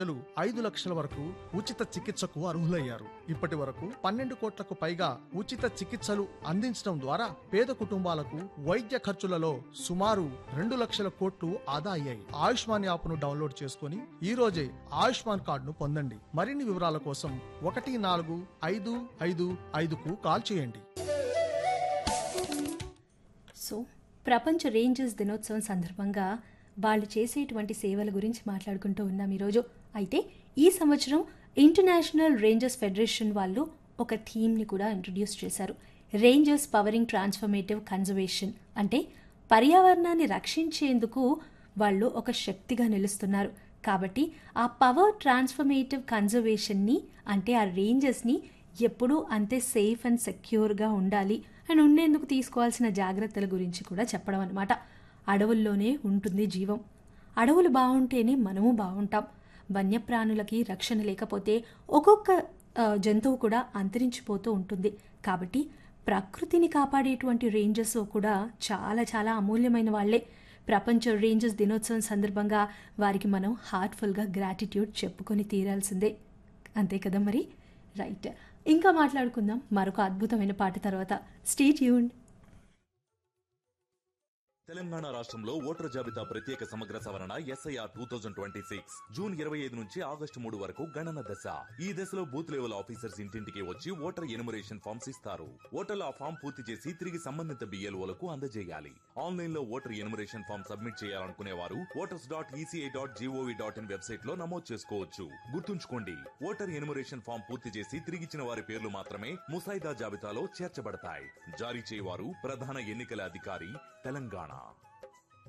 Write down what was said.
ప్రజలు ఐదు లక్షల వరకు ఉచిత చికిత్సకు అర్హులయ్యారు ఇప్పటి వరకు పన్నెండు కోట్లకు పైగా ఉచిత చికిత్సలు అందించడం ద్వారా పేద కుటుంబాలకు వైద్య ఖర్చులలో సుమారు రెండు లక్షల కోట్లు ఆదా అయ్యాయి ఆయుష్మాన్ యాప్ను డౌన్లోడ్ చేసుకుని ఈ రోజే ఆయుష్మాన్ కార్డును పొందండి మరిన్ని వివరాల కోసం ఒకటి నాలుగు ఐదు ఐదు ఐదుకు కాల్ చేయండి సో ప్రపంచ రేంజర్స్ దినోత్సవం సందర్భంగా వాళ్ళు చేసేటువంటి సేవల గురించి మాట్లాడుకుంటూ ఉన్నాం ఈరోజు అయితే ఈ సంవత్సరం ఇంటర్నేషనల్ రేంజర్స్ ఫెడరేషన్ వాళ్ళు ఒక థీమ్ని కూడా ఇంట్రడ్యూస్ చేశారు రేంజర్స్ పవరింగ్ ట్రాన్స్ఫర్మేటివ్ కన్జర్వేషన్ అంటే పర్యావరణాన్ని రక్షించేందుకు వాళ్ళు ఒక శక్తిగా నిలుస్తున్నారు కాబట్టి ఆ పవర్ ట్రాన్స్ఫర్మేటివ్ కన్జర్వేషన్ని అంటే ఆ రేంజర్స్ని ఎప్పుడూ అంతే సేఫ్ అండ్ సెక్యూర్గా ఉండాలి అండ్ ఉండేందుకు తీసుకోవాల్సిన జాగ్రత్తల గురించి కూడా చెప్పడం అనమాట అడవుల్లోనే ఉంటుంది జీవం అడవులు బాగుంటేనే మనము బాగుంటాం వన్యప్రాణులకి రక్షణ లేకపోతే ఒక్కొక్క ఆ, జంతువు కూడా అంతరించిపోతూ ఉంటుంది కాబట్టి ప్రకృతిని కాపాడేటువంటి రేంజర్స్ కూడా చాలా చాలా అమూల్యమైన వాళ్ళే ప్రపంచ రేంజర్స్ దినోత్సవం సందర్భంగా వారికి మనం హార్ట్ఫుల్గా గ్రాటిట్యూడ్ చెప్పుకొని తీరాల్సిందే అంతే కదా మరి రైట్ ఇంకా మాట్లాడుకుందాం మరొక అద్భుతమైన పాట తర్వాత స్టేట్ యూన్ తెలంగాణ రాష్ట్రంలో ఓటర్ జాబితా ప్రత్యేక సమగ్ర సవరణ SIR two thousand twenty six June ఇరవై ఐదు నుంచి ఆగస్టు మూడు వరకు గణన దశ ఈ దశలో బూత్ లెవెల్ ఆఫీసర్స్ ఇంటింటికి వచ్చి ఓటర్ ఎనుమరేషన్ ఫామ్స్ ఇస్తారు ఓటర్లు ఆ ఫామ్ పూర్తి చేసి తిరిగి సంబంధిత బిఎల్ఓలకు అందజేయాలి ఆన్లైన్ లో ఓటర్ ఎనుమరేషన్ ఫామ్ సబ్మిట్ చేయాలనుకునే వారు voters dot ECI dot GOV dot in website లో నమోదు చేసుకోవచ్చు గుర్తుంచుకోండి ఓటర్ ఎనుమరేషన్ ఫామ్ పూర్తి చేసి తిరిగిచ్చిన వారి పేర్లు మాత్రమే ముసాయిదా జాబితాలో చేర్చబడతాయి జారీ చేయవారు ప్రధాన ఎన్నికల అధికారి తెలంగాణ